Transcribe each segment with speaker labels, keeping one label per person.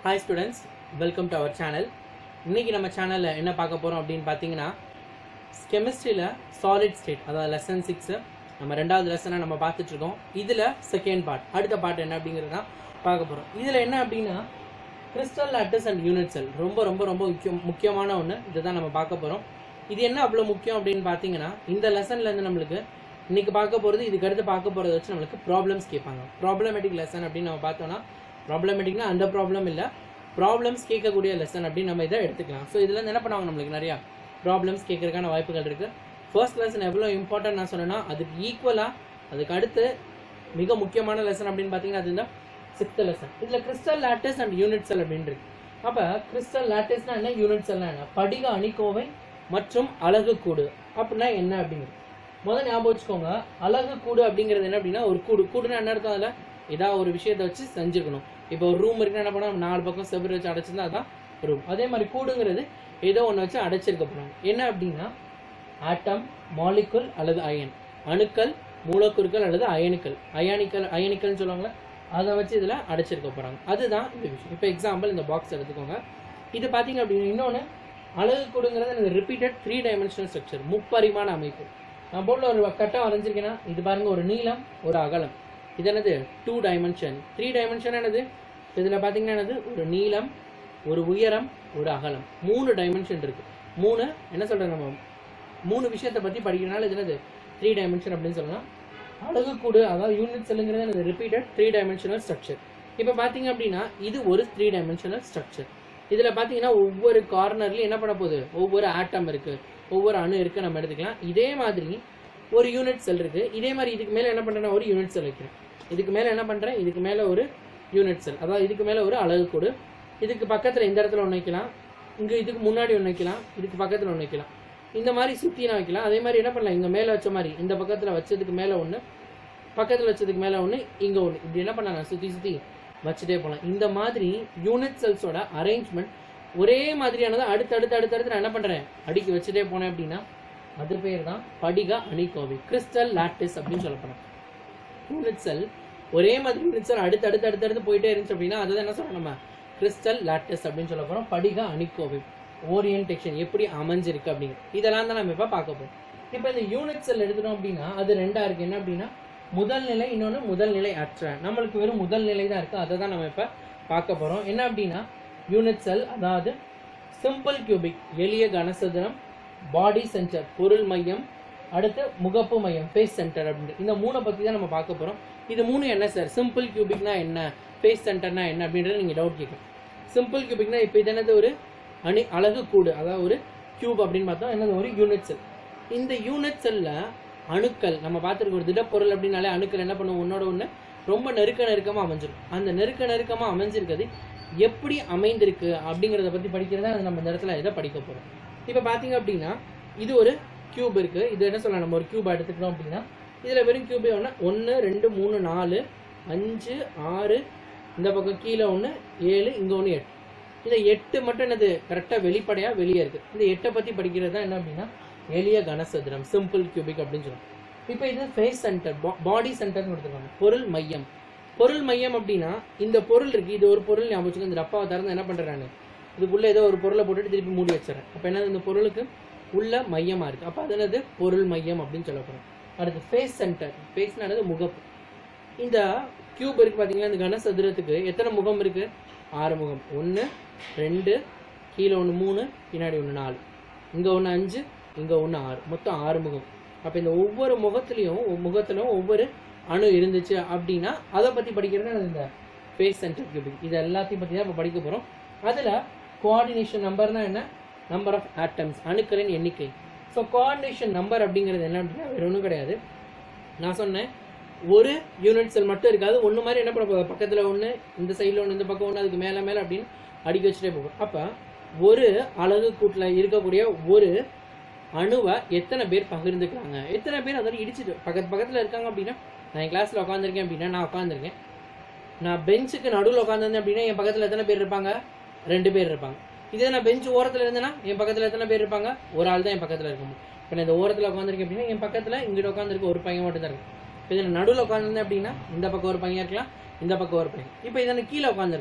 Speaker 1: hi students welcome to our channel இன்னைக்கு நம்ம சேனலில் என்ன பார்க்க போகிறோம் அப்படின்னு பார்த்தீங்கன்னா கெமிஸ்ட்ரியில் சாலிட் ஸ்டேட் அதாவது லெசன் சிக்ஸு நம்ம ரெண்டாவது லெசனை நம்ம பார்த்துட்டு இருக்கோம் இதில் செகண்ட் பார்ட் அடுத்த பார்ட் என்ன அப்படிங்கிறது தான் பார்க்க போகிறோம் இதில் என்ன அப்படின்னா crystal lattice and unit cell ரொம்ப ரொம்ப ரொம்ப முக்கியம் முக்கியமான ஒன்று இதை தான் நம்ம பார்க்க போகிறோம் இது என்ன அவ்வளோ முக்கியம் அப்படின்னு பார்த்தீங்கன்னா இந்த லெசன்லேருந்து நம்மளுக்கு இன்னைக்கு பார்க்க போகிறது இதுக்கு அடுத்து பார்க்க போகிறத வச்சு நம்மளுக்கு ப்ராப்ளம்ஸ் கேட்பாங்க ப்ராப்ளமேட்டிக் லெசன் அப்படின்னு நம்ம பார்த்தோம்னா ப்ராப்ளமேட்டிக்னா அந்த ப்ராப்ளம் இல்லை ப்ராப்ளம்ஸ் கேட்கக்கூடிய லெசன் அப்படின்னு நம்ம இதை எடுத்துக்கலாம் ஸோ இதில் என்ன பண்ணுவாங்க நம்மளுக்கு நிறையா ப்ராப்ளம்ஸ் கேட்கறதுக்கான வாய்ப்புகள் இருக்குது ஃபர்ஸ்ட் லெசன் எவ்வளோ இம்பார்ட்டன்ட் நான் சொன்னேன்னா அதுக்கு ஈக்குவலாக அதுக்கு அடுத்து மிக முக்கியமான லெசன் அப்படின்னு பார்த்தீங்கன்னா அது இந்த சிக்ஸ்த் லெசன் இதில் crystal lattice and unit cell அப்படின்னு இருக்கு அப்போ கிறிஸ்டல் லாட்டஸ்னா என்ன யூனிட் செல்னா என்ன படிக அணிக்கோவை மற்றும் அழகு கூடு அப்படின்னா என்ன அப்படிங்கிறது முதல்ல ஞாபகம் வச்சுக்கோங்க அழகு கூடு அப்படிங்கிறது என்ன அப்படின்னா ஒரு கூடு கூடுனா என்ன அர்த்தம் அதில் ஏதாவது ஒரு விஷயத்தை வச்சு செஞ்சுருக்கணும் இப்போ ஒரு ரூம் இருக்குன்னா என்ன பண்ணோம் நாலு பக்கம் செவ்வறு வச்சு அடைச்சிருந்தா அதான் ரூம் அதே மாதிரி கூடுங்கிறது ஏதோ ஒன்று வச்சு அடைச்சிருக்க போகிறாங்க என்ன அப்படின்னா ஆட்டம் மாலிகுல் அல்லது அயன் அணுக்கள் மூலக்கூறுகள் அல்லது அயனிக்கல் அயானிக்கல் அயனிக்கல்னு சொல்லுவாங்களே அதை வச்சு இதில் அடைச்சிருக்க போகிறாங்க அதுதான் இந்த விஷயம் இப்போ எக்ஸாம்பிள் இந்த பாக்ஸ் எடுத்துக்கோங்க இது பார்த்தீங்க அப்படின்னா இன்னொன்று அழகு கூடுங்கிறது எனக்கு ரிப்பீட்டட் த்ரீ டைமென்ஷனல் ஸ்ட்ரக்சர் முப்பரிமாண அமைப்பு நான் போர்டில் ஒரு கட்டம் வரைஞ்சிருக்கேன்னா இது பாருங்க ஒரு நீளம் ஒரு அகலம் இது என்னது டூ டைமென்ஷன் த்ரீ டைமென்ஷன் என்னது இதில் பார்த்தீங்கன்னா என்னது ஒரு நீளம் ஒரு உயரம் ஒரு அகலம் மூணு டைமென்ஷன் இருக்கு மூணு என்ன சொல்கிறேன் நம்ம மூணு விஷயத்தை பற்றி படிக்கிறனால இது என்னது த்ரீ டைமென்ஷன் அப்படின்னு சொல்லலாம் அழகு கூடு அதாவது யூனிட் செல்லுங்கிறது என்னது ரிப்பீட்டட் த்ரீ டைமென்ஷனல் ஸ்ட்ரக்சர் இப்போ பார்த்தீங்க அப்படின்னா இது ஒரு த்ரீ டைமென்ஷனல் ஸ்ட்ரக்சர் இதில் பார்த்தீங்கன்னா ஒவ்வொரு கார்னர்லையும் என்ன பண்ண போகுது ஒவ்வொரு ஆட்டம் இருக்குது ஒவ்வொரு அணு இருக்குது நம்ம எடுத்துக்கலாம் இதே மாதிரி ஒரு யூனிட் செல் இருக்குது இதே மாதிரி இதுக்கு மேலே என்ன பண்ணுறேன்னா ஒரு யூனிட் செல் வைக்கிறேன் இதுக்கு மேலே என்ன பண்ணுறேன் இதுக்கு மேலே ஒரு யூனிட் செல் அதாவது இதுக்கு மேலே ஒரு அழகு கூடு இதுக்கு பக்கத்தில் இந்த இடத்துல ஒன்று வைக்கலாம் இங்கே இதுக்கு முன்னாடி ஒன்று வைக்கலாம் இதுக்கு பக்கத்தில் ஒன்று வைக்கலாம் இந்த மாதிரி சுற்றி நான் வைக்கலாம் அதே மாதிரி என்ன பண்ணலாம் இங்கே மேலே வச்ச மாதிரி இந்த பக்கத்தில் வச்சதுக்கு மேலே ஒன்று பக்கத்தில் வச்சதுக்கு மேலே ஒன்று இங்கே ஒன்று இப்படி என்ன பண்ணலாம் சுற்றி சுற்றி வச்சுட்டே போகலாம் இந்த மாதிரி யூனிட் செல்ஸோட அரேஞ்ச்மெண்ட் ஒரே மாதிரியானதை அடுத்து அடுத்து அடுத்து அடுத்து நான் என்ன பண்ணுறேன் அடுக்கி வச்சுட்டே போனேன் அப்படின்னா அது பேர் தான் படிக அணிக்கோவை கிறிஸ்டல் லாட்டிஸ் அப்படின்னு சொல்லப்படும் யூனிட் செல் ஒரே மாதிரி யூனிட் செல் அடுத்து அடுத்து அடுத்து அடுத்து போயிட்டே இருந்துச்சு அப்படின்னா அதுதான் என்ன சொல்றோம் நம்ம கிறிஸ்டல் லாட்டிஸ் அப்படின்னு சொல்ல போகிறோம் படிக அணிக்கோவை ஓரியன்டேஷன் எப்படி அமைஞ்சிருக்கு அப்படிங்கிறது இதெல்லாம் தான் நம்ம இப்போ பார்க்க போகிறோம் இப்போ இந்த யூனிட் செல் எடுத்துட்டோம் அப்படின்னா அது ரெண்டா இருக்கு என்ன அப்படின்னா முதல் நிலை இன்னொன்று முதல் நிலை அற்ற நம்மளுக்கு வெறும் முதல் நிலை தான் இருக்குது அதை தான் நம்ம இப்போ பார்க்க போகிறோம் என்ன அப்படின்னா யூனிட் செல் அதாவது சிம்பிள் கியூபிக் எளிய கனசதுரம் பாடி சென்டர் பொருள் மையம் அடுத்து முகப்பு மையம் ஃபேஸ் சென்டர் அப்படின்ட்டு இந்த மூணை பற்றி தான் நம்ம பார்க்க போகிறோம் இது மூணு என்ன சார் சிம்பிள் கியூபிக்னா என்ன ஃபேஸ் சென்டர்னா என்ன அப்படின்றது நீங்கள் டவுட் கேட்கும் சிம்பிள் கியூபிக்னா இப்போ இது என்னது ஒரு அணி அழகு கூடு அதாவது ஒரு கியூப் அப்படின்னு பார்த்தோம் என்னது ஒரு யூனிட் செல் இந்த யூனிட் செல்ல அணுக்கள் நம்ம பார்த்துருக்க ஒரு திடப்பொருள் அப்படின்னாலே அணுக்கள் என்ன பண்ணுவோம் ஒன்னோட ஒன்று ரொம்ப நெருக்க நெருக்கமாக அமைஞ்சிருக்கும் அந்த நெருக்க நெருக்கமாக அமைஞ்சிருக்கிறது எப்படி அமைந்திருக்கு அப்படிங்கிறத பற்றி படிக்கிறதா அது நம்ம இந்த இடத்துல இதை படிக்க போகிறோம் இப்போ பார்த்தீங்க அப்படின்னா இது ஒரு கியூப் இருக்குது இது என்ன சொல்லலாம் நம்ம ஒரு கியூப் எடுத்துக்கிறோம் அப்படின்னா இதில் வெறும் கியூபே ஒன்று ஒன்று ரெண்டு மூணு நாலு அஞ்சு ஆறு இந்த பக்கம் கீழே ஒன்று ஏழு இங்கே ஒன்று எட்டு இந்த எட்டு மட்டும் என்னது கரெக்டாக வெளிப்படையாக வெளியே இருக்குது இந்த எட்டை பற்றி படிக்கிறது தான் என்ன அப்படின்னா எளிய கனசதுரம் சிம்பிள் கியூபிக் அப்படின்னு சொல்லுவோம் இப்போ இது ஃபேஸ் சென்டர் பாடி சென்டர்னு கொடுத்துருக்காங்க பொருள் மையம் பொருள் மையம் அப்படின்னா இந்த பொருள் இருக்கு இது ஒரு பொருள் ஞாபகம் வச்சுக்கோ இந்த டப்பாவை திறந்து என்ன பண்ணுறாங்க இதுக்குள்ளே ஏதோ ஒரு பொருளை போட்டுட்டு திருப்பி மூடி வச்சிடறேன் அப்போ என்னது இந்த பொருளுக்கு உள்ள மையமாக இருக்குது அப்போ அது என்னது பொருள் மையம் அப்படின்னு சொல்ல போகிறோம் அடுத்து ஃபேஸ் சென்டர் ஃபேஸ்னானது முகப்பு இந்த கியூப் இருக்கு பார்த்தீங்களா இந்த கனசதுரத்துக்கு எத்தனை முகம் இருக்கு ஆறு முகம் ஒன்று ரெண்டு கீழே ஒன்று மூணு பின்னாடி ஒன்று நாலு இங்கே ஒன்று அஞ்சு இங்கே ஒன்று ஆறு மொத்தம் ஆறு முகம் அப்போ இந்த ஒவ்வொரு முகத்துலேயும் முகத்திலும் ஒவ்வொரு அணு இருந்துச்சு அப்படின்னா அதை பற்றி படிக்கிறது இந்த ஃபேஸ் சென்டர் கியூபிக் இது எல்லாத்தையும் பற்றி தான் இப்போ படிக்க போகிறோம் அதில் கோஆர்டினேஷன் நம்பர்னா என்ன நம்பர் ஆஃப் ஆட்டம்ஸ் அணுக்களின் எண்ணிக்கை ஸோ கோஆர்டினேஷன் நம்பர் அப்படிங்கிறது என்ன அப்படின்னா வேறு ஒன்றும் கிடையாது நான் சொன்னேன் ஒரு யூனிட் செல் மட்டும் இருக்காது ஒன்று மாதிரி என்ன பண்ண போகுது பக்கத்தில் ஒன்று இந்த சைடில் ஒன்று இந்த பக்கம் ஒன்று அதுக்கு மேலே மேலே அப்படின்னு அடிக்க வச்சுட்டே போகும் அப்போ ஒரு அழகு கூட்டில் இருக்கக்கூடிய ஒரு அணுவை எத்தனை பேர் பகிர்ந்துக்கிறாங்க எத்தனை பேர் அதோட இடிச்சிட்டு பக்கத்து பக்கத்தில் இருக்காங்க அப்படின்னா நான் என் கிளாஸில் உட்காந்துருக்கேன் அப்படின்னா நான் உட்காந்துருக்கேன் நான் பெஞ்சுக்கு நடுவில் உட்காந்துருந்தேன் அப்படின்னா என் பக்கத்தில் எத்தனை பேர் இருப்பாங்க ரெண்டு பேர் இருப்பாங்க இதே நான் பெஞ்ச் ஓரத்தில் இருந்தேன்னா என் பக்கத்தில் எத்தனை பேர் இருப்பாங்க ஒரு ஆள் தான் என் பக்கத்தில் இருக்க முடியும் இப்போ நான் இந்த ஓரத்தில் உட்காந்துருக்கேன் அப்படின்னா என் பக்கத்தில் இங்கிட்ட உட்காந்துருக்க ஒரு பையன் மட்டும் தான் இருக்கும் இப்போ இதில் நடுவில் உட்காந்துருந்தேன் அப்படின்னா இந்த பக்கம் ஒரு பையன் இருக்கலாம் இந்த பக்கம் ஒரு பையன் இப்போ இதில் கீழே உட்காந்துருக்கு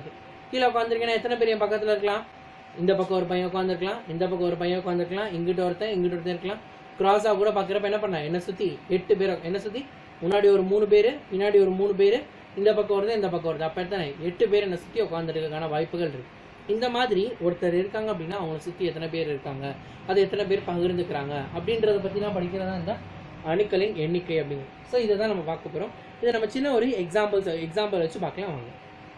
Speaker 1: கீழே உட்காந்துருக்கேன்னா எத்தனை பேர் என் பக்கத்தில் இருக்கலாம் இந்த பக்கம் ஒரு பையன் உட்காந்துருக்கலாம் இந்த பக்கம் ஒரு பையன் உட்காந்துருக்கலாம் இங்கிட்ட ஒருத்தன் இங்கிட்ட ஒருத்தன் இருக்கலாம் கிராஸாக கூட பார்க்குறப்ப என்ன பண்ண என்ன சுற்றி எட்டு பேர் என்ன சுற்றி முன்னாடி ஒரு மூணு பேர் பின்னாடி ஒரு மூணு பேர் இந்த பக்கம் வருது இந்த பக்கம் வருது அப்போ எத்தனை எட்டு பேர் என்னை சுற்றி உட்காந்துருக்கான வாய்ப்புகள் இருக்கு இந்த மாதிரி ஒருத்தர் இருக்காங்க அப்படின்னா அவங்கள சுற்றி எத்தனை பேர் இருக்காங்க அது எத்தனை பேர் பகிர்ந்துக்கிறாங்க அப்படின்றத பற்றிலாம் படிக்கிறதா இந்த அணுக்களின் எண்ணிக்கை அப்படிங்கிறது ஸோ இதை தான் நம்ம பார்க்க போகிறோம் இதை நம்ம சின்ன ஒரு எக்ஸாம்பிள்ஸ் எக்ஸாம்பிள் வச்சு பார்க்கலாம் வாங்க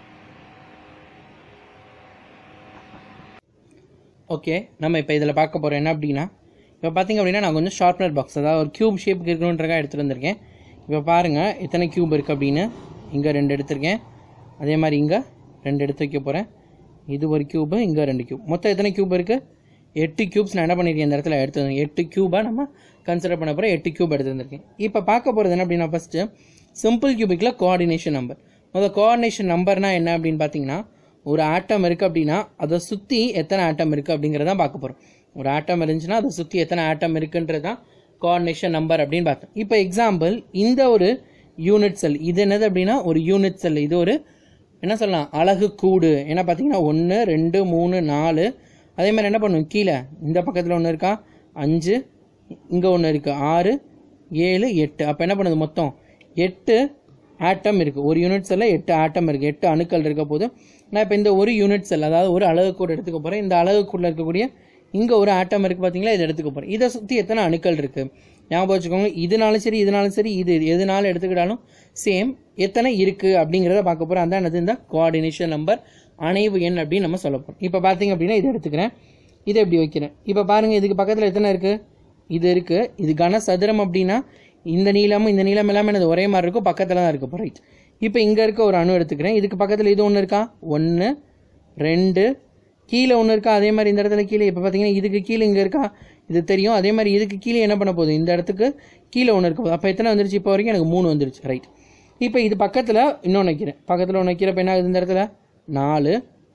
Speaker 1: ஓகே நம்ம இப்போ இதில் பார்க்க போகிறோம் என்ன அப்படின்னா இப்போ பார்த்தீங்க அப்படின்னா நான் கொஞ்சம் ஷார்ப்னர் பாக்ஸ் அதாவது ஒரு க்யூப் ஷேப்புக்கு இருக்கணுன்றக்காக எடுத்துகிட்டு வந்திருக்கேன் இப்போ பாருங்கள் எத்தனை க்யூப் இருக்குது அப்படின்னு இங்கே ரெண்டு எடுத்திருக்கேன் அதே மாதிரி இங்கே ரெண்டு எடுத்து வைக்க போகிறேன் இது ஒரு க்யூபு இங்கே ரெண்டு க்யூப் மொத்தம் எத்தனை க்யூப் இருக்குது எட்டு க்யூப்ஸ் நான் என்ன பண்ணியிருக்கேன் இந்த இடத்துல எடுத்து வந்திருக்கேன் எட்டு க்யூபாக நம்ம கன்சிடர் பண்ண போகிறோம் எட்டு க்யூப் எடுத்து வந்திருக்கேன் இப்போ பார்க்க போகிறது என்ன அப்படின்னா ஃபஸ்ட்டு சிம்பிள் கியூபிக்கில் கோஆர்டினேஷன் நம்பர் முதல் கோஆர்டினேஷன் நம்பர்னா என்ன அப்படின்னு பார்த்தீங்கன்னா ஒரு ஆட்டம் இருக்குது அப்படின்னா அதை சுற்றி எத்தனை ஆட்டம் இருக்குது அப்படிங்கிறத பார்க்க போகிறோம் ஒரு ஆட்டம் இருந்துச்சுன்னா அதை சுற்றி எத்தனை ஆட்டம் இருக்குன்றது தான் கோஆர்டினேஷன் நம்பர் அப்படின்னு பார்த்தோம் இப்போ எக்ஸாம்பிள் இந்த ஒரு யூனிட் செல் இது என்னது அப்படின்னா ஒரு யூனிட் செல் இது ஒரு என்ன சொல்லலாம் அழகு கூடு ஏன்னா பார்த்தீங்கன்னா ஒன்று ரெண்டு மூணு நாலு அதே மாதிரி என்ன பண்ணும் கீழே இந்த பக்கத்தில் ஒன்று இருக்கா அஞ்சு இங்கே ஒன்று இருக்குது ஆறு ஏழு எட்டு அப்போ என்ன பண்ணுது மொத்தம் எட்டு ஆட்டம் இருக்குது ஒரு யூனிட் செல்லில் எட்டு ஆட்டம் இருக்குது எட்டு அணுக்கள் இருக்க போது நான் இப்போ இந்த ஒரு யூனிட் செல் அதாவது ஒரு அழகு கூடு எடுத்துக்க போகிறேன் இந்த அழகு கூடில் இருக்கக்கூடிய இங்கே ஒரு ஆட்டம் இருக்குது பார்த்தீங்களா இதை எடுத்துக்க போகிறேன் இதை சுற்றி எத்தனை அணுக்கள் இருக்குது ஞாபகம் வச்சுக்கோங்க இதனாலும் சரி இதனாலும் சரி இது எதுனாலும் எடுத்துக்கிட்டாலும் சேம் எத்தனை இருக்குது அப்படிங்கிறத பார்க்க போகிறோம் அதான் என்னது இந்த கோஆர்டினேஷன் நம்பர் அணைவு எண் அப்படின்னு நம்ம சொல்ல போகிறோம் இப்போ பார்த்தீங்க அப்படின்னா இதை எடுத்துக்கிறேன் இதை எப்படி வைக்கிறேன் இப்போ பாருங்கள் இதுக்கு பக்கத்தில் எத்தனை இருக்குது இது இருக்குது இது கனசதுரம் அப்படின்னா இந்த நீளமும் இந்த நீளம் எல்லாமே எனது ஒரே மாதிரி இருக்கும் பக்கத்தில் தான் இருக்குது ரைட் இப்போ இங்கே இருக்க ஒரு அணு எடுத்துக்கிறேன் இதுக்கு பக்கத்தில் இது ஒன்று இருக்கா ஒன்று ரெண்டு கீழே ஒன்று இருக்கா அதே மாதிரி இந்த இடத்துல கீழே இப்போ பார்த்தீங்கன்னா இதுக்கு கீழே இங்கே இருக்கா இது தெரியும் அதே மாதிரி இதுக்கு கீழே என்ன பண்ண போகுது இந்த இடத்துக்கு கீழே ஒன்று இருக்க போகுது அப்போ எத்தனை வந்துருச்சு இப்போ வரைக்கும் எனக்கு மூணு வந்துருச்சு ரைட் இப்போ இது பக்கத்தில் இன்னொன்று வைக்கிறேன் பக்கத்தில் ஒன்று வைக்கிறப்ப என்ன ஆகுது இந்த இடத்துல நாலு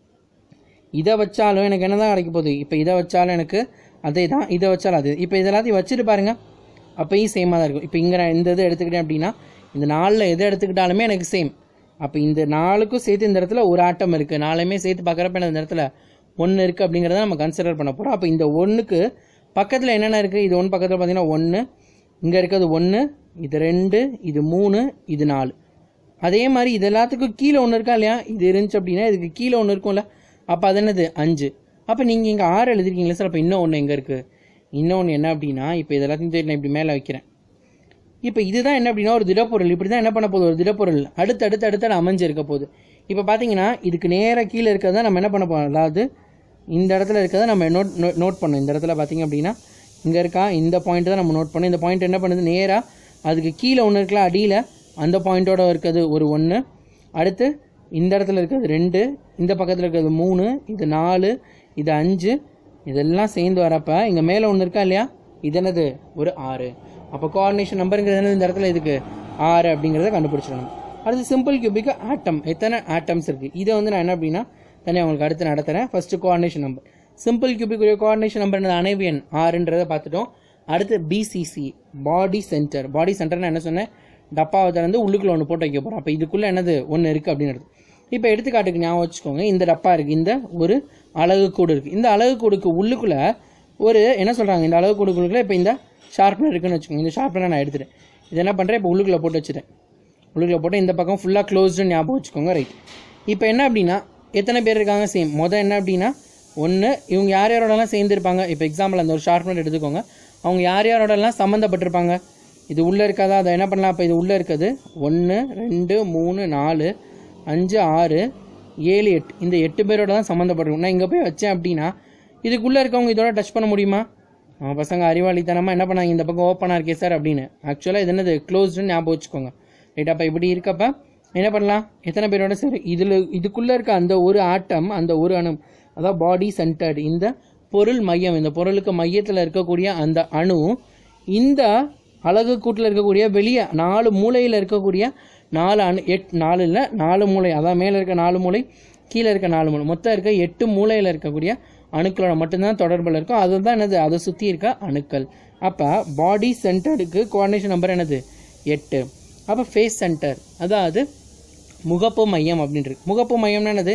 Speaker 1: இதை வச்சாலும் எனக்கு என்ன தான் கிடைக்க போகுது இப்போ இதை வச்சாலும் எனக்கு அதே தான் இதை வச்சாலும் அது இப்போ இதெல்லாத்தையும் வச்சுட்டு பாருங்கள் அப்போயும் சேமாக தான் இருக்கும் இப்போ இங்கே நான் இந்த இதை எடுத்துக்கிட்டேன் அப்படின்னா இந்த நாலில் எதை எடுத்துக்கிட்டாலுமே எனக்கு சேம் அப்போ இந்த நாலுக்கும் சேர்த்து இந்த இடத்துல ஒரு ஆட்டம் இருக்குது நாலுமே சேர்த்து பார்க்குறப்ப எனக்கு இந்த இடத்துல ஒன்று இருக்குது அப்படிங்கிறத நம்ம கன்சிடர் பண்ண போகிறோம் அப்போ இந்த ஒன்றுக்கு பக்கத்தில் என்னென்ன இருக்குது இது ஒன்று பக்கத்தில் பார்த்தீங்கன்னா ஒன்று இங்கே இருக்கிறது ஒன்று இது ரெண்டு இது மூணு இது நாலு அதே மாதிரி இது எல்லாத்துக்கும் கீழே ஒன்று இருக்கா இல்லையா இது இருந்துச்சு அப்படின்னா இதுக்கு கீழே ஒன்று இருக்கும்ல அப்போ அது என்னது அஞ்சு அப்போ நீங்கள் இங்கே ஆறு எழுதிருக்கீங்களா சார் அப்போ இன்னும் ஒன்று எங்கே இருக்குது இன்னொன்று என்ன அப்படின்னா இப்போ இது எல்லாத்தையும் தூக்கி நான் இப்படி மேலே வைக்கிறேன் இப்போ இதுதான் என்ன அப்படின்னா ஒரு திடப்பொருள் இப்படி தான் என்ன பண்ண போகுது ஒரு திடப்பொருள் அடுத்து அடுத்து அடுத்து அமைஞ்சு இருக்க போகுது இப்போ பார்த்தீங்கன்னா இதுக்கு நேராக கீழே இருக்கிறத நம்ம என்ன பண்ண போகிறோம் அதாவது இந்த இடத்துல இருக்கிறத நம்ம நோட் நோட் பண்ணோம் இந்த இடத்துல பார்த்தீங்க அப்படின்னா இங்கே இருக்கா இந்த பாயிண்ட் தான் நம்ம நோட் பண்ணோம் இந்த பாயிண்ட் என்ன பண்ணுது நேராக அதுக்கு கீழே ஒன்று இருக்குல்ல அடியில் அந்த பாயிண்ட்டோட இருக்கிறது ஒரு ஒன்று அடுத்து இந்த இடத்துல இருக்கிறது ரெண்டு இந்த பக்கத்தில் இருக்கிறது மூணு இது நாலு இது அஞ்சு இதெல்லாம் சேர்ந்து வரப்ப இங்கே மேலே ஒன்று இருக்கா இல்லையா இது என்னது ஒரு ஆறு அப்போ கோஆர்டினேஷன் நம்பருங்கிறது என்னது இந்த இடத்துல இதுக்கு ஆறு அப்படிங்கிறத கண்டுபிடிச்சிடணும் அடுத்து சிம்பிள் கியூபிக்கு ஆட்டம் எத்தனை ஆட்டம்ஸ் இருக்குது இதை வந்து நான் என்ன அப்படின்னா தனியாக உங்களுக்கு அடுத்து நடத்துகிறேன் ஃபஸ்ட்டு கோஆர்டினேஷன் நம்பர் சிம்பிள் கியூபிக்குரிய கோஆர்டினேஷன் நம்பர் அணைவு எண் ஆறுன்றதை பார்த்துட்டோம் அடுத்து பிசிசி பாடி சென்டர் பாடி சென்டர்னா என்ன சொன்னேன் டப்பாவை திறந்து உள்ளுக்குள்ள ஒன்று போட்டு வைக்க போகிறோம் அப்போ இதுக்குள்ளே என்னது ஒன்று இருக்குது அப்படின்னு அர்த்தம் இப்போ எடுத்துக்காட்டுக்கு ஞாபகம் வச்சுக்கோங்க இந்த டப்பா இருக்குது இந்த ஒரு அழகு கூடு இருக்குது இந்த அழகு கூடுக்கு உள்ளுக்குள்ளே ஒரு என்ன சொல்கிறாங்க இந்த அழகு கூடுக்குள்ளே இப்போ இந்த ஷார்ப்னர் இருக்குன்னு வச்சுக்கோங்க இந்த ஷார்ப்னர் நான் எடுத்துட்டேன் இது என்ன பண்ணுறேன் இப்போ உள்ளுக்குள்ளே போட்டு வச்சுட்டேன் உள்ளுக்குள்ளே போட்டு இந்த பக்கம் ஃபுல்லாக க்ளோஸ்டுன்னு ஞாபகம் வச்சுக்கோங்க ரைட் இப்போ என்ன அப்படின்னா எத்தனை பேர் இருக்காங்க சேம் மொதல் என்ன அப்படின்னா ஒன்று இவங்க யார் யாரோடலாம் சேர்ந்துருப்பாங்க இப்போ எக்ஸாம்பிள் அந்த ஒரு ஷார்ப்னர் எடுத்துக்கோங்க அவங்க யார் யாரோடலாம் சம்மந்தப்பட்டிருப்பாங்க இது உள்ளே இருக்காதா அதை என்ன பண்ணலாம் இப்போ இது உள்ளே இருக்குது ஒன்று ரெண்டு மூணு நாலு அஞ்சு ஆறு ஏழு எட்டு இந்த எட்டு பேரோட தான் சம்மந்தப்பட்டிருக்கும் நான் இங்கே போய் வச்சேன் அப்படின்னா இதுக்குள்ளே இருக்கவங்க இதோட டச் பண்ண முடியுமா அவன் பசங்க அறிவாளித்தனமாக என்ன பண்ணாங்க இந்த பக்கம் ஓப்பனாக இருக்கே சார் அப்படின்னு ஆக்சுவலாக இது என்னது க்ளோஸ்டுன்னு ஞாபகம் வச்சுக்கோங்க ரைட் அப்போ இப்படி இருக்கப்ப என்ன பண்ணலாம் எத்தனை பேரோட சரி இதில் இதுக்குள்ளே இருக்க அந்த ஒரு ஆட்டம் அந்த ஒரு அணு அதாவது பாடி சென்டர்டு இந்த பொருள் மையம் இந்த பொருளுக்கு மையத்தில் இருக்கக்கூடிய அந்த அணு இந்த அழகு கூட்டில் இருக்கக்கூடிய வெளியே நாலு மூலையில் இருக்கக்கூடிய நாலு அணு எட் நாலு இல்லை நாலு மூளை அதான் மேலே இருக்க நாலு மூளை கீழே இருக்க நாலு மூளை மொத்தம் இருக்க எட்டு மூலையில் இருக்கக்கூடிய அணுக்களோட மட்டும்தான் தொடர்பில் இருக்கும் அதுதான் என்னது அதை சுற்றி இருக்க அணுக்கள் அப்போ பாடி சென்டருக்கு கோஆர்டினேஷன் நம்பர் என்னது எட்டு அப்போ ஃபேஸ் சென்டர் அதாவது முகப்பு மையம் அப்படின்றது முகப்பு மையம்னா என்னது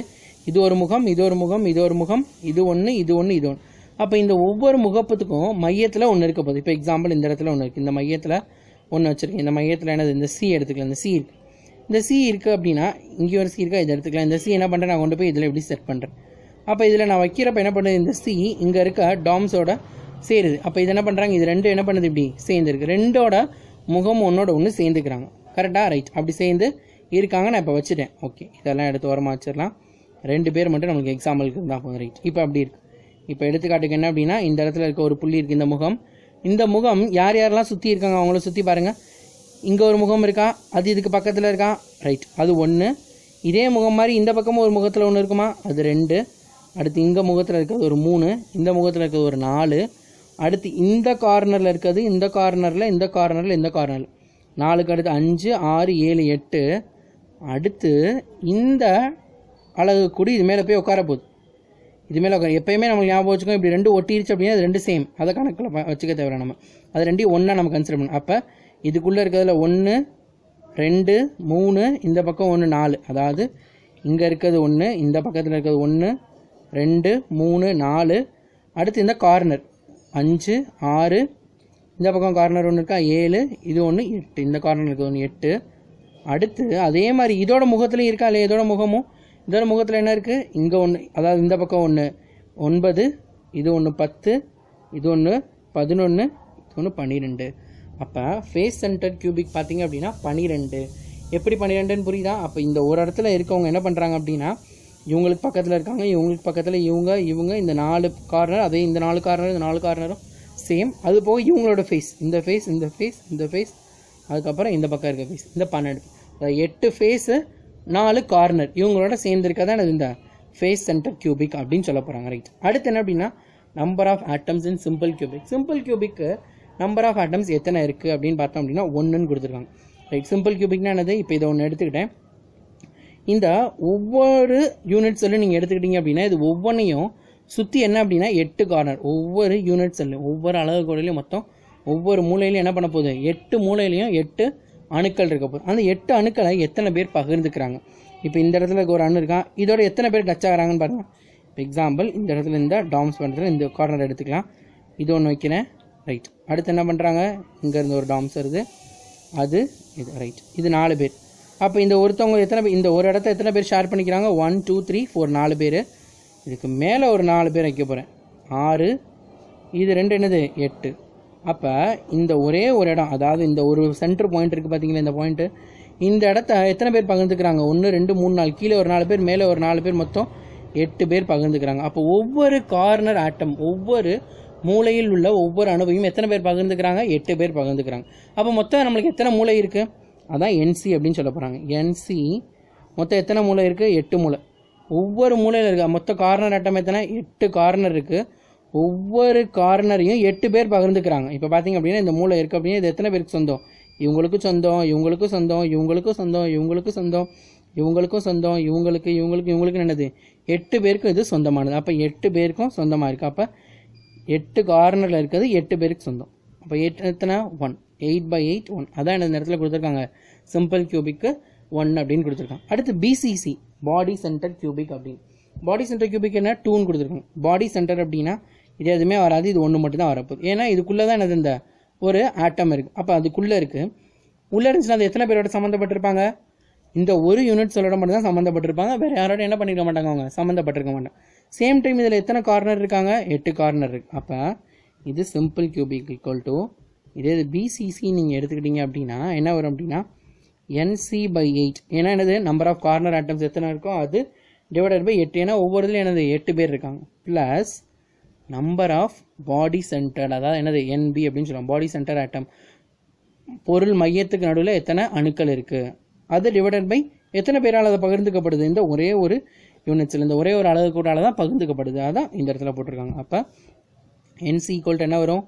Speaker 1: இது ஒரு முகம் இது ஒரு முகம் இது ஒரு முகம் இது ஒன்று இது ஒன்று இது ஒன்று அப்போ இந்த ஒவ்வொரு முகப்பத்துக்கும் மையத்தில் ஒன்று இருக்க போகுது இப்போ எக்ஸாம்பிள் இந்த இடத்துல ஒன்று இருக்குது இந்த மையத்தில் ஒன்று வச்சுருக்கேன் இந்த மையத்தில் என்னது இந்த சி எடுத்துக்கலாம் இந்த சி இருக்கு இந்த சி இருக்குது அப்படின்னா இங்கே ஒரு சி இருக்கா இதை எடுத்துக்கலாம் இந்த சி என்ன பண்ணுறேன் நான் கொண்டு போய் இதில் எப்படி செட் பண்ணுறேன் அப்போ இதில் நான் வைக்கிறப்ப என்ன பண்ணுது இந்த சி இங்கே இருக்க டாம்ஸோட சேருது அப்போ இது என்ன பண்ணுறாங்க இது ரெண்டும் என்ன பண்ணுது இப்படி சேர்ந்துருக்கு ரெண்டோட முகம் ஒன்றோட ஒன்று சேர்ந்துக்கிறாங்க கரெக்டாக ரைட் அப்படி சேர்ந்து இருக்காங்க நான் இப்போ வச்சுட்டேன் ஓகே இதெல்லாம் எடுத்து ஓரமாக வச்சிடலாம் ரெண்டு பேர் மட்டும் நம்மளுக்கு எக்ஸாம்பிளுக்கு இருந்தால் போதும் ரைட் இப்போ அப்படி இருக்கு இப்போ எடுத்துக்காட்டுக்கு என்ன அப்படின்னா இந்த இடத்துல இருக்க ஒரு புள்ளி இருக்குது இந்த முகம் இந்த முகம் யார் யாரெல்லாம் சுற்றி இருக்காங்க அவங்கள சுற்றி பாருங்கள் இங்கே ஒரு முகம் இருக்கா அது இதுக்கு பக்கத்தில் இருக்கா ரைட் அது ஒன்று இதே முகம் மாதிரி இந்த பக்கமும் ஒரு முகத்தில் ஒன்று இருக்குமா அது ரெண்டு அடுத்து இங்கே முகத்தில் இருக்கிறது ஒரு மூணு இந்த முகத்தில் இருக்கிறது ஒரு நாலு அடுத்து இந்த கார்னரில் இருக்கிறது இந்த கார்னரில் இந்த கார்னரில் இந்த கார்னரில் நாலுக்கு அடுத்து அஞ்சு ஆறு ஏழு எட்டு அடுத்து இந்த அழகு கூடி இது மேலே போய் உட்கார போகுது இது மேலே உட்கார எப்பயுமே நமக்கு ஞாபகம் வச்சுக்கோ இப்படி ரெண்டு ஒட்டிருச்சு அப்படின்னா அது ரெண்டு சேம் அதை கணக்கில் ப- வச்சுக்க தேவை நம்ம அது ரெண்டையும் ஒன்றா நம்ம கன்சிடர் பண்ணணும் அப்போ இதுக்குள்ளே இருக்கிறதுல ஒன்று ரெண்டு மூணு இந்த பக்கம் ஒன்று நாலு அதாவது இங்கே இருக்கிறது ஒன்று இந்த பக்கத்தில் இருக்கிறது ஒன்று ரெண்டு மூணு நாலு அடுத்து இந்த கார்னர் அஞ்சு ஆறு இந்த பக்கம் கார்னர் ஒன்று இருக்கா ஏழு இது ஒன்று எட்டு இந்த கார்னர் இருக்குது ஒன்று எட்டு அடுத்து அதே மாதிரி இதோட முகத்துலையும் இருக்கா இல்லையா இதோட முகமும் இதோட முகத்தில் என்ன இருக்குது இங்கே ஒன்று அதாவது இந்த பக்கம் ஒன்று ஒன்பது இது ஒன்று பத்து இது ஒன்று பதினொன்று இது ஒன்று பன்னிரெண்டு அப்போ ஃபேஸ் சென்டர் கியூபிக் பார்த்தீங்க அப்படின்னா பன்னிரெண்டு எப்படி பன்னிரெண்டுன்னு புரியுதா அப்போ இந்த ஒரு இடத்துல இருக்கவங்க என்ன பண்ணுறாங்க அப்படின்னா இவங்களுக்கு பக்கத்தில் இருக்காங்க இவங்களுக்கு பக்கத்தில் இவங்க இவங்க இந்த நாலு கார்னர் அதே இந்த நாலு கார்னர் இந்த நாலு கார்னரும் சேம் அது போக இவங்களோட ஃபேஸ் இந்த ஃபேஸ் இந்த ஃபேஸ் இந்த ஃபேஸ் அதுக்கப்புறம் இந்த பக்கம் இருக்க ஃபேஸ் இந்த பன்னெண்டு அதாவது எட்டு ஃபேஸு நாலு கார்னர் இவங்களோட சேர்ந்துருக்கா தான் இந்த ஃபேஸ் சென்டர் கியூபிக் அப்படின்னு சொல்ல போகிறாங்க ரைட் அடுத்து என்ன அப்படின்னா number of atoms in simple cubic simple கியூபிக்கு நம்பர் ஆஃப் ஆட்டம்ஸ் எத்தனை இருக்குது அப்படின்னு பார்த்தோம் அப்படின்னா ஒன்றுன்னு கொடுத்துருக்காங்க ரைட் சிம்பிள் கியூபிக்னா என்னது இப்போ இதை ஒன்று எடுத்துக்கிட்டேன் இந்த ஒவ்வொரு யூனிட் செல்லும் நீங்கள் எடுத்துக்கிட்டீங்க அப்படின்னா இது ஒவ்வொன்றையும் சுற்றி என்ன அப்படின்னா எட்டு கார்னர் ஒவ்வொரு யூனிட் செல்லு ஒவ்வொரு அளவு கோடிலையும் மொத்தம் ஒவ்வொரு மூலையிலையும் என்ன பண்ண போகுது எட்டு மூலையிலையும் எட்டு அணுக்கள் இருக்க போகுது அந்த எட்டு அணுக்களை எத்தனை பேர் பகிர்ந்துக்கிறாங்க இப்போ இந்த இடத்துல இருக்க ஒரு அணு இருக்கான் இதோட எத்தனை பேர் டச் ஆகுறாங்கன்னு பாருங்க இப்போ எக்ஸாம்பிள் இந்த இடத்துல இந்த டாம்ஸ் பண்ணுறதுல இந்த கார்னர் எடுத்துக்கலாம் இது ஒன்று வைக்கிறேன் ரைட் அடுத்து என்ன பண்ணுறாங்க இங்கேருந்து ஒரு டாம்ஸ் வருது அது இது ரைட் இது நாலு பேர் அப்போ இந்த ஒருத்தவங்க எத்தனை பேர் இந்த ஒரு இடத்த எத்தனை பேர் ஷேர் பண்ணிக்கிறாங்க ஒன் டூ த்ரீ ஃபோர் நாலு பேர் இதுக்கு மேலே ஒரு நாலு பேர் வைக்க போகிறேன் ஆறு இது ரெண்டு என்னது எட்டு அப்போ இந்த ஒரே ஒரு இடம் அதாவது இந்த ஒரு சென்டர் பாயிண்ட் இருக்குது பார்த்தீங்களா இந்த பாயிண்ட்டு இந்த இடத்த எத்தனை பேர் பகிர்ந்துக்கிறாங்க ஒன்று ரெண்டு மூணு நாலு கீழே ஒரு நாலு பேர் மேலே ஒரு நாலு பேர் மொத்தம் எட்டு பேர் பகிர்ந்துக்கிறாங்க அப்போ ஒவ்வொரு கார்னர் ஆட்டம் ஒவ்வொரு மூலையில் உள்ள ஒவ்வொரு அணுவையும் எத்தனை பேர் பகிர்ந்துக்கிறாங்க எட்டு பேர் பகிர்ந்துக்கிறாங்க அப்போ மொத்தம் நம்மளுக்கு எத்தனை மூளை இருக்குது அதான் என்சி அப்படின்னு சொல்ல போகிறாங்க என்சி மொத்தம் எத்தனை மூளை இருக்குது எட்டு மூளை ஒவ்வொரு மூலையில் இருக்க மொத்த கார்னர் ஆட்டம் எத்தனை எட்டு கார்னர் இருக்குது ஒவ்வொரு கார்னரையும் எட்டு பேர் பகிர்ந்துக்கிறாங்க இப்போ பார்த்தீங்க அப்படின்னா இந்த மூளை இருக்குது அப்படின்னா இது எத்தனை பேருக்கு சொந்தம் இவங்களுக்கும் சொந்தம் இவங்களுக்கும் சொந்தம் இவங்களுக்கும் சொந்தம் இவங்களுக்கும் சொந்தம் இவங்களுக்கும் சொந்தம் இவங்களுக்கு இவங்களுக்கு இவங்களுக்கு என்னது எட்டு பேருக்கும் இது சொந்தமானது அப்போ எட்டு பேருக்கும் சொந்தமாக இருக்குது அப்போ எட்டு கார்னரில் இருக்கிறது எட்டு பேருக்கு சொந்தம் அப்போ எட்டு எத்தனை one eight by eight one அதான் இந்த இடத்துல கொடுத்துருக்காங்க சிம்பிள் கியூபிக்கு ஒன் அப்படின்னு கொடுத்துருக்காங்க அடுத்து பிசிசி பாடி சென்டர் கியூபிக் அப்படின்னு பாடி சென்டர் கியூபிக் என்ன டூன்னு கொடுத்துருக்காங்க பாடி சென்டர் அப்படின்னா இது எதுவுமே வராது இது ஒன்று மட்டும் தான் வரப்போகுது ஏன்னா இதுக்குள்ளே தான் என்னது இந்த ஒரு ஆட்டம் இருக்குது அப்போ அதுக்குள்ளே இருக்குது உள்ளே இருந்துச்சுன்னா அது எத்தனை பேரோட சம்மந்தப்பட்டிருப்பாங்க இந்த ஒரு யூனிட் சொல்லோட மட்டும் தான் சம்மந்தப்பட்டிருப்பாங்க வேறு யாரோட என்ன பண்ணிருக்க மாட்டாங்க அவங்க சம்மந்தப்பட்டிருக்க மாட்டாங்க சேம் டைம் இதில் எத்தனை கார்னர் இருக்காங்க எட்டு கார்னர் இருக்கு அப்போ இது சிம்பிள் கியூபிக் ஈக்குவல் டு இதே இது பிசிசி நீங்கள் எடுத்துக்கிட்டீங்க அப்படின்னா என்ன வரும் அப்படின்னா என்சி பை எயிட் ஏன்னா என்னது நம்பர் ஆஃப் கார்னர் ஆட்டம்ஸ் எத்தனை இருக்கோ அது டிவைடட் பை எட்டு ஏன்னா ஒவ்வொரு இதுலையும் என்னது எட்டு பேர் இருக்காங்க plus number of body centre அதாவது என்னது என்பி அப்படின்னு சொல்லுவோம் பாடி சென்டர் ஆட்டம் பொருள் மையத்துக்கு நடுவில் எத்தனை அணுக்கள் இருக்குது அது டிவைடட் பை எத்தனை பேரால் அதை பகிர்ந்துக்கப்படுது இந்த ஒரே ஒரு யூனிட்ஸில் இந்த ஒரே ஒரு அளவு கூட்டால தான் பகிர்ந்துக்கப்படுது அதான் இந்த இடத்துல போட்டிருக்காங்க அப்போ என்சி ஈக்குவல் என்ன வரும்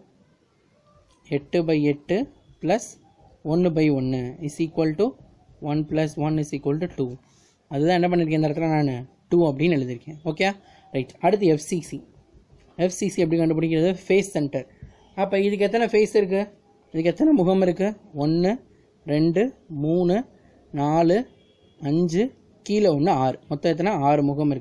Speaker 1: எட்டு பை எட்டு ப்ளஸ் ஒன்று பை ஒன்று is equal to one plus one is equal to two அதுதான் என்ன பண்ணியிருக்கேன் இந்த இடத்துல நான் டூ அப்படின்னு எழுதியிருக்கேன் ஓகே ரைட் அடுத்து எஃப்சிசி எஃப்சிசி எப்படி கண்டுபிடிக்கிறது ஃபேஸ் சென்டர் அப்போ இதுக்கு எத்தனை ஃபேஸ் இருக்குது இதுக்கு எத்தனை முகம் இருக்குது ஒன்று ரெண்டு மூணு நாலு அஞ்சு கீழே ஒன்று ஆறு மொத்தம் எத்தனை ஆறு முகம் இருக்குது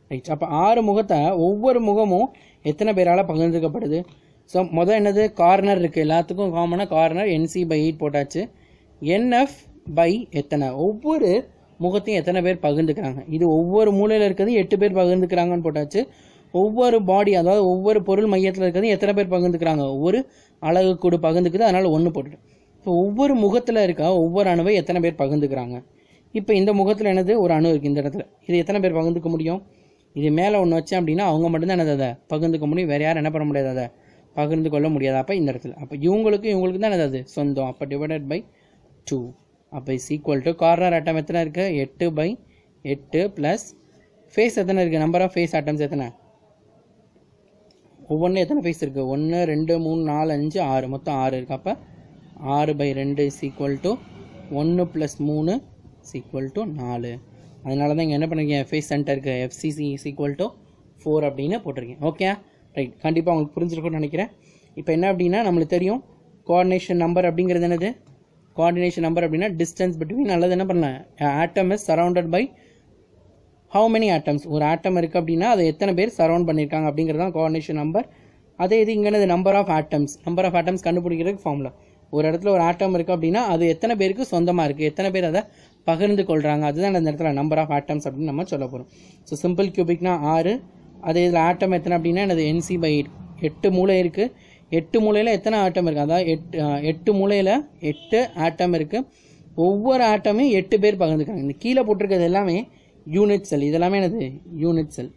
Speaker 1: ரைட் அப்போ ஆறு முகத்தை ஒவ்வொரு முகமும் எத்தனை பேரால் பகிர்ந்துக்கப்படுது ஸோ மொதல் என்னது கார்னர் இருக்குது எல்லாத்துக்கும் காமனாக கார்னர் என்சி பை எயிட் போட்டாச்சு என்எஃப் பை எத்தனை ஒவ்வொரு முகத்தையும் எத்தனை பேர் பகிர்ந்துக்கிறாங்க இது ஒவ்வொரு மூலையில் இருக்கிறது எட்டு பேர் பகிர்ந்துக்கிறாங்கன்னு போட்டாச்சு ஒவ்வொரு பாடி அதாவது ஒவ்வொரு பொருள் மையத்தில் இருக்கிறது எத்தனை பேர் பகிர்ந்துக்கிறாங்க ஒவ்வொரு அழகு கூடு பகிர்ந்துக்குது அதனால் ஒன்று போட்டுட்டு ஸோ ஒவ்வொரு முகத்தில் இருக்க ஒவ்வொரு அணுவை எத்தனை பேர் பகிர்ந்துக்கிறாங்க இப்போ இந்த முகத்தில் என்னது ஒரு அணு இருக்குது இந்த இடத்துல இது எத்தனை பேர் பகிர்ந்துக்க முடியும் இது மேலே ஒன்று வச்சேன் அப்படின்னா அவங்க மட்டும்தான் என்னது அதை பகிர்ந்துக்க முடியும் வேறு யாரும் என்ன பண்ண முடியாது அதை பகிர்ந்து கொள்ள முடியாது அப்போ இந்த இடத்துல அப்போ இவங்களுக்கு இவங்களுக்கு தான் என்னது அது சொந்தம் அப்போ டிவைடட் பை டூ அப்போ is equal to corner atom எத்தனை இருக்குது எட்டு பை எட்டு ப்ளஸ் ஃபேஸ் எத்தனை இருக்குது நம்பர் ஆஃப் ஃபேஸ் ஆட்டம்ஸ் எத்தனை ஒவ்வொன்றும் எத்தனை ஃபேஸ் இருக்குது ஒன்று ரெண்டு மூணு நாலு அஞ்சு ஆறு மொத்தம் ஆறு இருக்குது அப்போ ஆறு பை ரெண்டு இஸ் ஈக்குவல் டு ஒன்று ப்ளஸ் மூணு இஸ் ஈக்குவல் டு நாலு அதனால தான் இங்கே என்ன பண்ணிருக்கேன் ஃபேஸ் சென்டருக்கு FCC is equal to four அப்படின்னு போட்டிருக்கேன் ஓகே ரைட் கண்டிப்பாக உங்களுக்கு புரிஞ்சிருக்கும்னு நினைக்கிறேன் இப்போ என்ன அப்படின்னா நம்மளுக்கு தெரியும் கோஆர்டினேஷன் நம்பர் அப்படிங்கிறது என்னது கோஆர்டினேஷன் நம்பர் அப்படின்னா டிஸ்டன்ஸ் பிட்வீன் அல்லது என்ன பண்ணலாம் atom is surrounded by how many atoms ஒரு ஆட்டம் இருக்குது அப்படின்னா அதை எத்தனை பேர் சரௌண்ட் பண்ணியிருக்காங்க அப்படிங்கிறது தான் கோஆர்டினேஷன் நம்பர் அதே இது இங்கே number of atoms number of atoms கண்டுபிடிக்கிறதுக்கு ஃபார்முலா ஒரு இடத்துல ஒரு ஆட்டம் இருக்குது அப்படின்னா அது எத்தனை பேருக்கு சொந்தமாக இருக்குது எத்தனை பேர் அதை பகிர்ந்து கொள்கிறாங்க அதுதான் அந்த இடத்துல நம்பர் ஆஃப் ஆட்டம்ஸ் அப்படின்னு நம்ம சொல்ல போகிறோம் ஸோ சிம்பிள் கியூபிக்னா ஆறு அதே இதில் ஆட்டம் எத்தனை அப்படின்னா எனது என்சி பை எயிட் எட்டு மூளை இருக்குது எட்டு மூலையில் எத்தனை ஆட்டம் இருக்குது அதாவது எட்டு அஹ், எட்டு மூலையில் எட்டு ஆட்டம் இருக்குது ஒவ்வொரு ஆட்டமும் எட்டு பேர் பகிர்ந்துக்கிறாங்க இந்த கீழே போட்டிருக்கிறது எல்லாமே யூனிட் செல் இதெல்லாமே என்னது யூனிட் செல்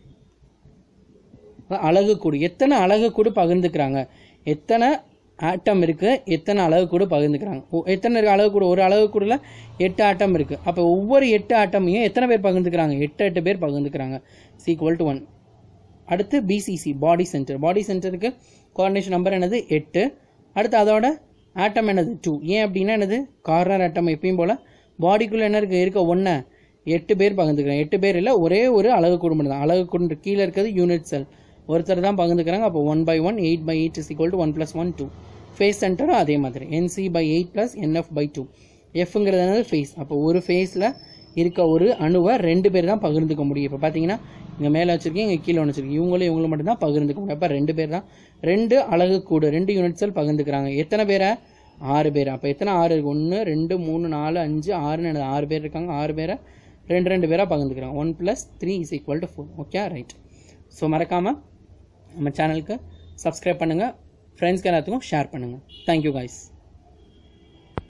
Speaker 1: அழகு கூடு எத்தனை அழகு கூடு பகிர்ந்துக்கிறாங்க எத்தனை ஆட்டம் இருக்கு எத்தனை அழகு கூடு பகிர்ந்துக்கிறாங்க ஒ- எத்தனை இருக்கு அழகு கூடு ஒரு அழகு கூடுல எட்டு ஆட்டம் இருக்கு அப்போ ஒவ்வொரு எட்டு ஆட்டமையும் எத்தனை பேர் பகிர்ந்துக்கிறாங்க எட்டு எட்டு பேர் பகிர்ந்துக்கிறாங்க சீக்வல் டு ஒன் அடுத்து பிசிசி பாடி சென்டர் பாடி சென்டருக்கு கோஆர்டினேஷன் நம்பர் என்னது எட்டு அடுத்து அதோட ஆட்டம் என்னது டூ ஏன் அப்படின்னா என்னது கார்னர் ஆட்டம் எப்பயும் போல் பாடிக்குள்ளே என்ன இருக்குது இருக்க ஒன்று எட்டு பேர் பகிர்ந்துக்கிறாங்க எட்டு பேர் இல்லை ஒரே ஒரு அழகு குடும்பம் தான் அழகு குடும்பம் கீழே இருக்கிறது யூனிட் செல் ஒருத்தர் தான் பகிர்ந்துக்கிறாங்க அப்போ one by one eight by eight is equal to one plus one two face சென்டரும் அதே மாதிரி NC by eight plus NF by two எஃப்ங்கிறது என்னது ஃபேஸ் அப்போ ஒரு ஃபேஸில் இருக்க ஒரு அணுவை ரெண்டு பேர் தான் பகிர்ந்துக்க முடியும் இப்போ பார்த்தீங்கன்னா இங்கே மேலே வச்சிருக்கீங்க இங்கே கீழே ஒன்று வச்சிருக்கீங்க இவங்களும் இவங்களும் மட்டும் தான் பகிர்ந்துக்க முடியும் அப்போ ரெண்டு பேர் தான் ரெண்டு அழகு கூடு ரெண்டு யூனிட் செல் பகிர்ந்துக்கிறாங்க எத்தனை பேரை ஆறு பேர் அப்போ எத்தனை ஆறு இருக்கு ஒன்று ரெண்டு மூணு நாலு அஞ்சு ஆறுன்னு என்னது ஆறு பேர் இருக்காங்க ஆறு பேரை ரெண்டு ரெண்டு பேராக பகிர்ந்துக்கிறாங்க one plus three is equal to four okay right so மறக்காமல் நம்ம சேனலுக்கு சப்ஸ்கிரைப் பண்ணுங்கள் ஃப்ரெண்ட்ஸ்க்கு எல்லாத்துக்கும் ஷேர் பண்ணுங்கள் தேங்க்யூ guys